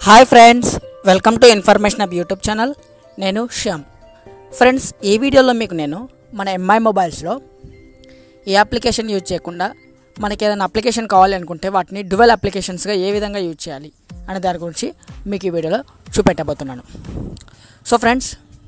Hi friends welcome to information of YouTube channel నేను Shyam friends ఈ వీడియోలో మీకు నేను మన ఎంఐ మొబైల్స్లో ఏ అప్లికేషన్ యూజ్ చేయకుండా మనకి ఏదైనా అప్లికేషన్ కావాలి అనుకుంటే వాటిని డ్యువెల్ అప్లికేషన్స్గా ఏ విధంగా యూజ్ చేయాలి అనే దాని గురించి మీకు ఈ వీడియోలో చూపెట్టబోతున్నాను సో ఫ్రెండ్స్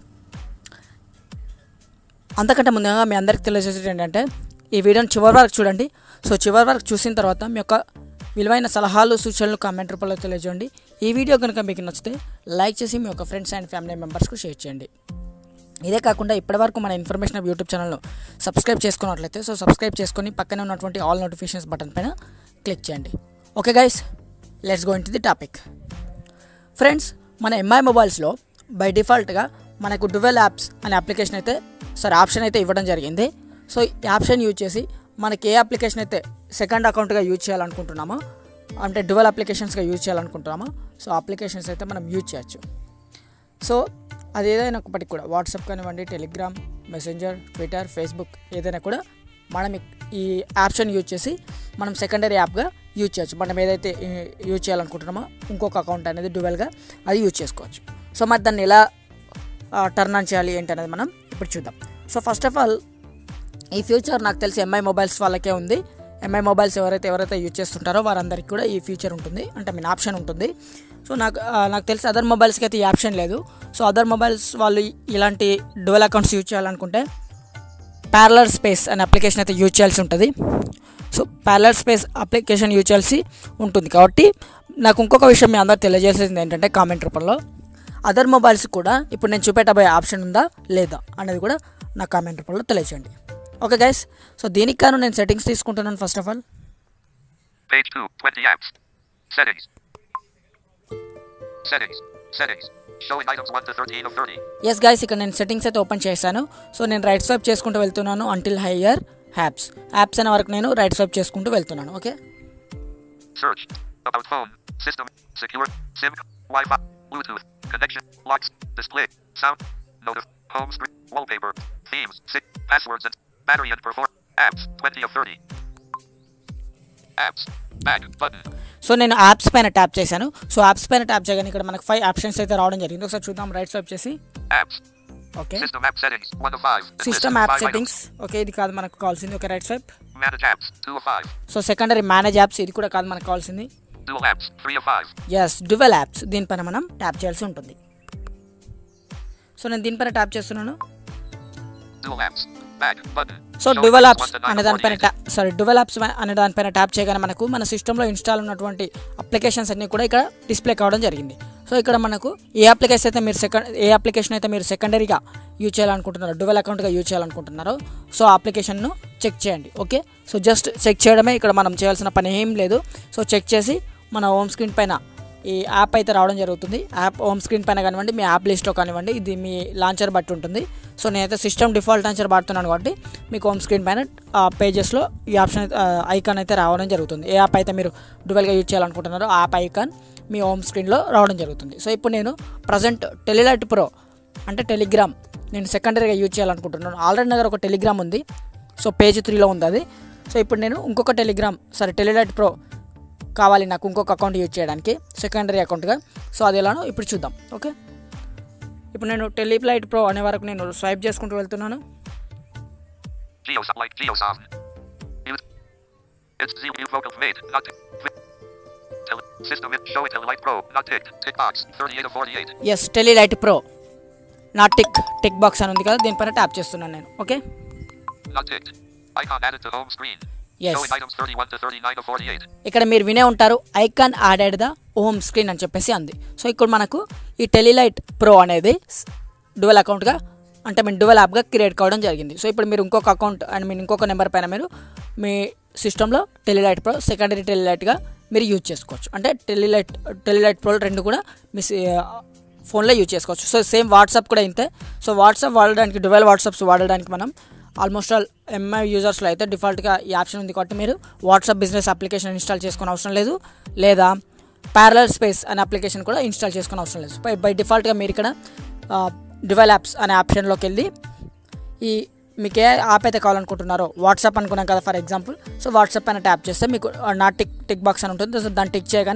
అంతకంటే ముందుగా మీ అందరికి తెలియజేసేది ఏంటంటే ఈ వీడియోని చివరి వరకు చూడండి సో చివరి వరకు చూసిన తర్వాత మీ యొక్క విలువైన సలహాలు సూచనలు కామెంట్ రూపంలో తెలియజేయండి ఈ వీడియో కనుక మీకు నచ్చితే లైక్ చేసి మీ యొక్క ఫ్రెండ్స్ అండ్ ఫ్యామిలీ మెంబర్స్కు షేర్ చేయండి ఇదే కాకుండా ఇప్పటివరకు మన ఇన్ఫర్మేషన్ ఆఫ్ యూట్యూబ్ ఛానల్ను సబ్స్క్రైబ్ చేసుకున్నట్లయితే సో సబ్స్క్రైబ్ చేసుకొని పక్కనే ఉన్నటువంటి ఆల్ నోటిఫికేషన్స్ బటన్ పైన క్లిక్ చేయండి okay guys let's go into the topic friends మన ఎంఐ మొబైల్స్లో బై డిఫాల్ట్గా మనకు డువెల్ యాప్స్ అనే అప్లికేషన్ అయితే సారీ ఆప్షన్ అయితే ఇవ్వడం జరిగింది సో ఈ ఆప్షన్ యూజ్ చేసి మనకి ఏ అప్లికేషన్ అయితే సెకండ్ అకౌంట్గా యూజ్ చేయాలనుకుంటున్నామో అంటే డువెల్ అప్లికేషన్స్గా యూజ్ చేయాలనుకుంటున్నామో సో అప్లికేషన్స్ అయితే మనం యూజ్ చేయొచ్చు సో అది ఏదైనా ఒకటి కూడా వాట్సాప్ కానివ్వండి టెలిగ్రామ్ మెసెంజర్ ట్విట్టర్ ఫేస్బుక్ ఏదైనా కూడా మనం ఈ- ఈ ఆప్షన్ యూజ్ చేసి మనం సెకండరీ యాప్గా యూజ్ చేయొచ్చు మనం ఏదైతే ఈ- యూజ్ చేయాలనుకుంటున్నామో ఇంకొక అకౌంట్ అనేది డ్యువెల్గా అది యూజ్ చేసుకోవచ్చు సో మరి దాన్ని ఎలా టర్న్ ఆన్ చేయాలి ఏంటి అనేది మనం ఇప్పుడు చూద్దాం సో ఫస్ట్ ఆఫ్ ఆల్ ఈ ఫ్యూచర్ నాకు తెలిసి ఎంఐ మొబైల్స్ వాళ్ళకే ఉంది ఎంఐ మొబైల్స్ ఎవరైతే ఎవరైతే యూజ్ చేస్తుంటారో వారందరికీ కూడా ఈ ఫీచర్ ఉంటుంది అంటే మీన్ ఆప్షన్ ఉంటుంది సో నాకు ఆ, నాకు తెలిసి అదర్ మొబైల్స్కి అయితే ఈ ఆప్షన్ లేదు సో అదర్ మొబైల్స్ వాళ్ళు ఇలాంటి డువెల్ అకౌంట్స్ యూజ్ చేయాలనుకుంటే ప్యారలర్ స్పేస్ అనే అప్లికేషన్ అయితే యూజ్ చేయాల్సి ఉంటుంది so parallel space application use చేయాల్సి ఉంటుంది కాబట్టి నాకు ఇంకొక విషయం మీ అందరూ తెలియజేసేది ఏంటంటే కామెంట్ రూపంలో అదర్ మొబైల్స్ కూడా ఇప్పుడు నేను చూపెట్టబోయే ఆప్షన్ ఉందా లేదా అనేది కూడా నా కామెంట్ రూపంలో తెలియజేయండి ఓకే గైస్ సో దీనికి కాను నేను సెట్టింగ్స్ తీసుకుంటున్నాను first of all Page 2, 20 apps. Settings. Settings. Settings. Showing items 1 to 13 of 30. Yes guys ఇక్కడ నేను సెట్టింగ్స్ అయితే ఓపెన్ చేశాను సో నేను రైట్ స్వైప్ చేసుకుంటూ వెళ్తున్నాను అంటిల్ హైయర్ యాప్స్ యాప్స్ అనే వరకు నేను రైట్ స్వైప్ చేసుకుంటూ వెళ్తున్నాను okay Search. About phone. System. Secure. SIM. Wi-Fi. Bluetooth. Connection. Locks. Display. Sound. Notif. Home screen. Wallpaper. Themes. Sick. Passwords and battery and perform. Apps. 20 of 30. Apps. Back. Button. So నేను apps పైన tap చేశాను so apps పైన tap చేయగానే ఇక్కడ మనకు five options అయితే రావడం జరిగింది ఒకసారి చూద్దాం రైట్ స్వైప్ చేసి Apps. Okay System app settings. 1 of 5. List system of app five items. Settings okay ఇది కాదు మనకు కావాల్సింది okay right swipe Manage apps. 2 of 5. So secondary manage apps ఇది కూడా కాదు మనకు కావాల్సింది Dual apps. 3 of 5. Yes dual apps దీనిపైన మనం ట్యాప్ చేయాల్సి ఉంటుంది సో నేను దీనిపైన ట్యాప్ చేస్తున్నాను Dual apps. Back. Button. So Showing dual items apps 1 to 9 అనే of దానిపైన 48. ట్యాప్ సారీ డువెల్ యాప్స్ అనే దానిపైన ట్యాప్ చేయగానే మనకు మన సిస్టంలో ఇన్స్టాల్ ఉన్నటువంటి అప్లికేషన్స్ అన్నీ కూడా ఇక్కడ డిస్ప్లే కావడం జరిగింది సో ఇక్కడ మనకు ఏ అప్లికేషన్ అయితే మీరు సెకండ్ ఏ అప్లికేషన్ అయితే మీరు సెకండరీగా యూజ్ చేయాలనుకుంటున్నారో డువెల్ అకౌంట్గా యూజ్ చేయాలనుకుంటున్నారో సో ఆ అప్లికేషన్ను చెక్ చేయండి ఓకే సో జస్ట్ చెక్ చేయడమే ఇక్కడ మనం చేయాల్సిన పని ఏం లేదు సో చెక్ చేసి మన హోమ్ స్క్రీన్ పైన ఈ యాప్ అయితే రావడం జరుగుతుంది యాప్ హోమ్ స్క్రీన్ పైన కానివ్వండి మీ యాప్ లిస్ట్లో కానివ్వండి ఇది మీ లాంచర్ బట్టి ఉంటుంది సో నేనైతే సిస్టమ్ డిఫాల్ట్ లాంచర్ వాడుతున్నాను కాబట్టి మీకు హోమ్ స్క్రీన్ పైన ఆ పేజెస్లో ఈ ఆప్షన్ ఐకాన్ అయితే రావడం జరుగుతుంది ఏ యాప్ అయితే మీరు డువెల్గా యూజ్ చేయాలనుకుంటున్నారో ఆ యాప్ ఐకాన్ మీ హోమ్ స్క్రీన్లో రావడం జరుగుతుంది సో ఇప్పుడు నేను ప్రజెంట్ టెలిలైట్ ప్రో అంటే టెలిగ్రామ్ నేను సెకండరీగా యూజ్ చేయాలనుకుంటున్నాను ఆల్రెడీ నా దగ్గర ఒక టెలిగ్రామ్ ఉంది సో పేజ్ త్రీలో ఉంది అది సో ఇప్పుడు నేను ఇంకొక టెలిగ్రామ్ సారీ టెలిలైట్ ప్రో కావాలి నాకు ఇంకొక అకౌంట్ యూజ్ చేయడానికి సెకండరీ అకౌంట్గా సో అది ఎలానో ఇప్పుడు చూద్దాం ఓకే ఇప్పుడు నేను టెలిప్లైట్ ప్రో అనే వరకు నేను స్వైప్ చేసుకుంటూ వెళ్తున్నాను Geosoft like Geosoft. Mute. It's Z new vocal made. Not tick. Tele- System it show it light pro. Not ticked. Tick box. 38 of 48. Yes Telelight Pro నా టిక్ టిక్ బాక్స్ అని ఉంది కదా దీనిపైన ట్యాప్ చేస్తున్నాను నేను okay Not ticked. Icon added to home screen. Yes. Showing items 31 to 39 of 48. ఇక్కడ మీరు వినే ఉంటారు icon added the home screen అని చెప్పేసి అంది సో ఇక్కడ మనకు ఈ టెలిలైట్ ప్రో అనేది డువెల్ అకౌంట్గా అంటే మీ డువెల్ యాప్గా క్రియేట్ కావడం జరిగింది సో ఇప్పుడు మీరు ఇంకొక అకౌంట్ అండ్ మీరు ఇంకొక నెంబర్ పైన మీరు మీ సిస్టంలో టెలిలైట్ ప్రో సెకండరీ టెలిలైట్గా మీరు యూజ్ చేసుకోవచ్చు అంటే టెలిలైట్ టెలిలైట్ ప్రో రెండు కూడా మీ ఫోన్లో యూజ్ చేసుకోవచ్చు సో సేమ్ వాట్సాప్ కూడా ఇంతే సో వాట్సాప్ వాడడానికి డువెల్ వాట్సాప్స్ వాడడానికి మనం ఆల్మోస్ట్ ఆల్ ఎంఐ యూజర్స్లో అయితే డిఫాల్ట్గా ఈ ఆప్షన్ ఉంది కాబట్టి మీరు వాట్సాప్ బిజినెస్ అప్లికేషన్ ఇన్స్టాల్ చేసుకునే అవసరం లేదు లేదా ప్యారలల్ స్పేస్ అనే అప్లికేషన్ కూడా ఇన్స్టాల్ చేసుకునే అవసరం లేదు బై బై డిఫాల్ట్గా మీరు ఇక్కడ డివెల్ యాప్స్ అనే ఆప్షన్లోకి వెళ్ళి ఈ మీకు ఏ యాప్ అయితే కావాలనుకుంటున్నారో వాట్సాప్ అనుకున్నాం కదా ఫర్ ఎగ్జాంపుల్ సో వాట్సాప్ పైన ట్యాప్ చేస్తే మీకు ఆ, నా టిక్ టిక్ బాక్స్ అని ఉంటుంది సో దాన్ని టిక్ చేయగానే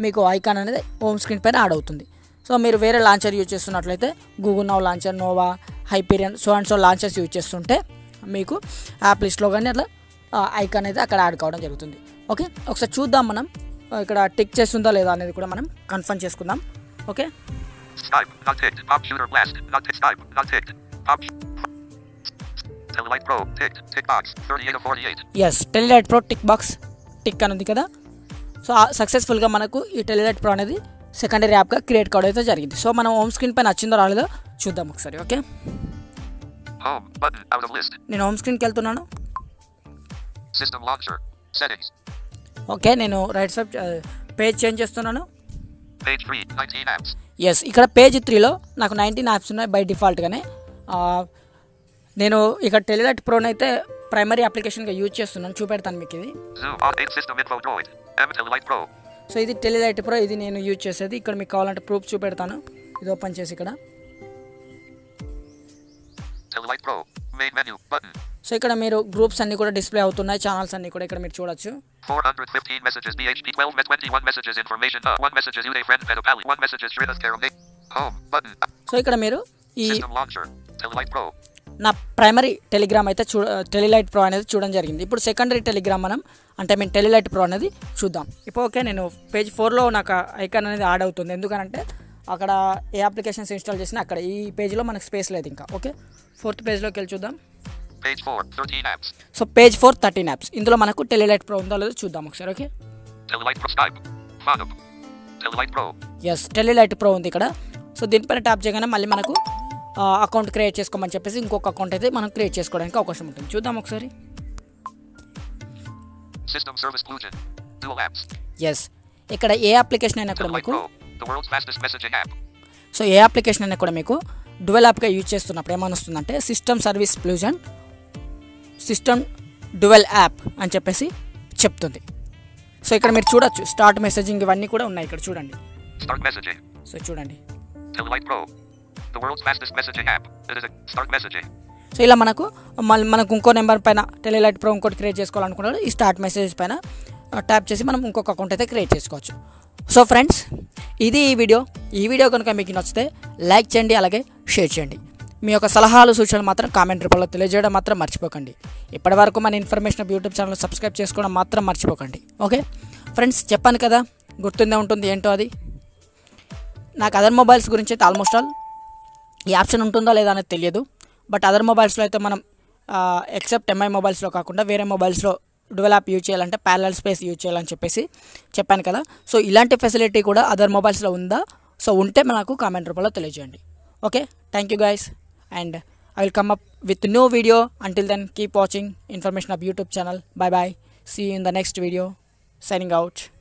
మీకు ఐకాన్ అనేది హోమ్ స్క్రీన్ పైన యాడ్ అవుతుంది సో మీరు వేరే లాంచర్ యూజ్ చేస్తున్నట్లయితే Google now launcher Nova Hyperion so and so launchers use చేస్తుంటే మీకు యాప్ లిస్ట్లో కానీ అట్లా ఐకాన్ అయితే అక్కడ యాడ్ కావడం జరుగుతుంది ఓకే ఒకసారి చూద్దాం మనం ఆ, ఇక్కడ టిక్ చేస్తుందా లేదా అనేది కూడా మనం కన్ఫర్మ్ చేసుకుందాం okay Skype, not ticked. Pop shooter blast, not ticked. Skype, not ticked. Pop. Telelight Pro, ticked. Tick box, 38 of 48. Yes Telelight Pro tick box tick అని ఉంది కదా సో సక్సెస్ఫుల్గా మనకు ఈ టెలిలైట్ ప్రో అనేది సెకండరీ యాప్గా క్రియేట్ కావడం అయితే జరిగింది సో మనం హోమ్ స్క్రీన్ పైన వచ్చిందో రాలేదో చూద్దాం ఒకసారి okay Home, button, out of list. నేను హోమ్ స్క్రీన్కి వెళ్తున్నాను System launcher. Settings. ఓకే నేను రైట్ సైడ్ పేజ్ చేంజ్ చేస్తున్నాను Page 3, 19 apps. ఎస్ ఇక్కడ పేజ్ త్రీలో నాకు నైన్టీన్ యాప్స్ ఉన్నాయి బై డిఫాల్ట్గానే నేను ఇక్కడ టెలిలైట్ ప్రోని అయితే ప్రైమరీ అప్లికేషన్గా యూజ్ చేస్తున్నాను చూపెడతాను మీకు ఇది Zoom on 8 system info droid. M Telelight Pro. So ఇది టెలిలైట్ ప్రో ఇది నేను యూజ్ చేసేది ఇక్కడ మీకు కావాలంటే ప్రూఫ్ చూపెడతాను ఇది ఓపెన్ చేసి ఇక్కడ Telelight Pro. Main menu, button. So ఇక్కడ మీరు గ్రూప్స్ అన్ని కూడా డిస్ప్లే అవుతున్నాయి ఛానల్స్ అన్ని కూడా ఇక్కడ మీరు చూడొచ్చు 415 messages BHP 12 met 21 messages information uh, 1 messages Uday friend Pedopali 1 messages Shrina's Karam Home button so ఇక్కడ మీరు ఈ System launcher Telelight Pro నా ప్రైమరీ టెలిగ్రామ్ అయితే చూ టెలిలైట్ ప్రో అనేది చూడడం జరిగింది ఇప్పుడు సెకండరీ టెలిగ్రామ్ మనం అంటే మేము టెలిలైట్ ప్రో అనేది చూద్దాం ఇప్పుడు ఓకే నేను పేజ్ ఫోర్లో నాకు ఐకాన్ అనేది యాడ్ అవుతుంది ఎందుకనంటే అక్కడ ఏ అప్లికేషన్స్ ఇన్స్టాల్ చేసినా అక్కడ ఈ పేజ్లో మనకు స్పేస్ లేదు ఇంకా ఓకే ఫోర్త్ పేజ్లోకి వెళ్ళి చూద్దాం Page 4 13 apps so page four thirteen apps ఇందులో మనకు టెలిలైట్ ప్రో ఉందో లేదో చూద్దాం ఒకసారి okay Telelight Pro Skype Fathom Telelight Pro yes Telelight Pro ఉంది ఇక్కడ సో దీనిపైన ట్యాప్ చేయగానే మళ్ళీ మనకు అకౌంట్ క్రియేట్ చేసుకోమని చెప్పేసి ఇంకొక అకౌంట్ అయితే మనం క్రియేట్ చేసుకోవడానికి అవకాశం ఉంటుంది చూద్దాం ఒకసారి System Service Plugin Dual apps yes ఇక్కడ ఏ అప్లికేషన్ అయినా కూడా Telelight మీకు Pro the world's fastest messaging app so ఏ అప్లికేషన్ అయినా కూడా మీకు డువెల్ యాప్గా యూజ్ చేస్తున్నప్పుడు ఏమనిస్తుందంటే system service plugin system dual app అని చెప్పేసి చెప్తుంది సో ఇక్కడ మీరు చూడొచ్చు స్టార్ట్ మెసేజింగ్ ఇవన్నీ కూడా ఉన్నాయి ఇక్కడ చూడండి Start messaging సో చూడండి Telelight Pro the world's fastest messaging app it is a start messaging so ఇలా మనకు మళ్ళీ మనకు ఇంకో నెంబర్ పైన టెలిలైట్ ప్రో ఇంకోటి క్రియేట్ చేసుకోవాలనుకున్నాడు ఈ స్టార్ట్ మెసేజ్ పైన ట్యాప్ చేసి మనం ఇంకొక అకౌంట్ అయితే క్రియేట్ చేసుకోవచ్చు సో ఫ్రెండ్స్ ఇది ఈ వీడియో ఈ వీడియో కనుక మీకు నచ్చితే లైక్ చేయండి అలాగే షేర్ చేయండి మీ యొక్క సలహాలు సూచనలు మాత్రం కామెంట్ రూపంలో తెలియజేయడం మాత్రం మర్చిపోకండి ఇప్పటివరకు మన ఇన్ఫర్మేషన్ యూట్యూబ్ ఛానల్ సబ్స్క్రైబ్ చేసుకోవడం మాత్రం మర్చిపోకండి ఓకే ఫ్రెండ్స్ చెప్పాను కదా గుర్తుందే ఉంటుంది ఏంటో అది నాకు అదర్ మొబైల్స్ గురించి అయితే ఆల్మోస్ట్ ఆల్ ఈ ఆప్షన్ ఉంటుందో లేదా అనేది తెలియదు బట్ అదర్ మొబైల్స్లో అయితే మనం ఎక్సెప్ట్ ఎంఐ మొబైల్స్లో కాకుండా వేరే మొబైల్స్లో డువెల్ యాప్ యూజ్ చేయాలంటే ప్యారల్ స్పేస్ యూజ్ చేయాలని చెప్పేసి చెప్పాను కదా సో ఇలాంటి ఫెసిలిటీ కూడా అదర్ మొబైల్స్లో ఉందా సో ఉంటే మనకు కామెంట్ రూపంలో తెలియజేయండి okay thank you guys and I will come up with new video until then keep watching information of YouTube channel bye bye see in the next video signing out